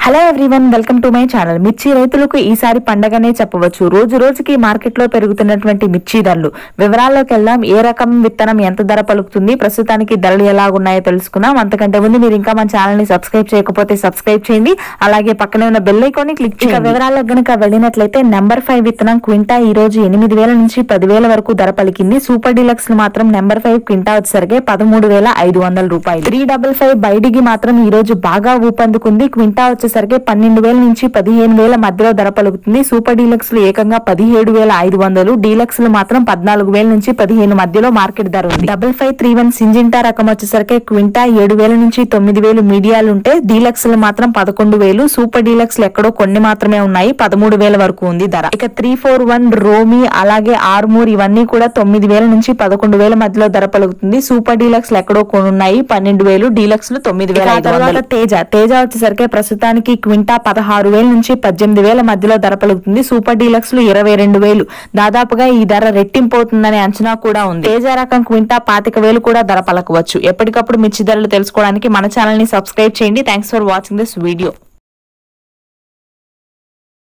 hello everyone welcome to my channel మిర్చి రైతులకు ఈసారి పండగనే చెప్పవచ్చు రోజు రోజుకి మార్కెట్ లో పెరుగుతున్నటువంటి మిర్చి ధరలు వివరాల్లోకి వెళ్దాం ఏ రకం విత్తనం ఎంత ధర పలుకుతుంది ప్రస్తుతానికి ధరలు ఎలా ఉన్నాయో తెలుసుకుందాం అంతకంటే ముందు మీరు ఇంకా మన ఛానల్ ని సబ్స్క్రైబ్ చేయకపోతే సబ్స్క్రైబ్ చేయండి అలాగే పక్కనే ఉన్న బెల్ ఐకాన్ ని క్లిక్ చేయండి వివరాలకు గనుక వెళ్ళినట్లయితే నెంబర్ ఫైవ్ విత్తనం క్వింటా ఈ రోజు ఎనిమిది వేల నుంచి పదివేల వరకు ధర పలికింది సూపర్ డీలక్స్ మాత్రం నెంబర్ ఫైవ్ క్వింటా వచ్చేసరికి పదమూడు వేల ఐదు వందల రూపాయలు త్రీ డబల్ ఫైవ్ బైడిగి మాత్రం ఈ రోజు బాగా ఊపందుకుంది క్వింటా వచ్చేసరికి పన్నెండు వేల నుంచి పదిహేను వేల మధ్యలో ధర పలుకుతుంది సూపర్ డీలక్స్ లు ఏకంగా పదిహేడు వేల ఐదు వందలు డీలక్స్ లు మాత్రం పద్నాలుగు వేల నుంచి పదిహేను మధ్యలో మార్కెట్ ధర ఉంది double five three one Syngenta రకం వచ్చేసరికి క్వింటా ఏడు వేల నుంచి తొమ్మిది వేలు మీడియాలు ఉంటే డీలక్స్ లు మాత్రం పదకొండు వేలు సూపర్ డీలక్స్ లు ఎక్కడో కొన్ని మాత్రమే ఉన్నాయి పదమూడు వేల వరకు ఉంది ధర ఇక త్రీ ఫోర్ వన్ రోమి అలాగే ఆర్మూర్ ఇవన్నీ కూడా తొమ్మిది వేల నుంచి పదకొండు వేల మధ్యలో ధర పలుకుతుంది సూపర్ డీలక్స్ లు ఎక్కడో కొన్ని ఉన్నాయి పన్నెండు వేలు డీలక్స్ లు తొమ్మిది వేల తర్వాత తేజ తేజ వచ్చేసరికి ప్రస్తుతానికి క్వింటా పదహారు వేల నుంచి పద్దెనిమిది వేల మధ్యలో ధర పలుకుతుంది సూపర్ డీలక్స్ లు ఇరవై రెండు వేలు దాదాపుగా ఈ ధర రెట్టింపు అవుతుందనే అంచనా కూడా ఉంది తేజ రకం క్వింటా పాతిక వేలు కూడా ధర పలకవచ్చు ఎప్పటికప్పుడు మిర్చి ధరలు తెలుసుకోవడానికి మన ఛానల్ ని సబ్స్క్రైబ్ చేయండి thanks for watching this video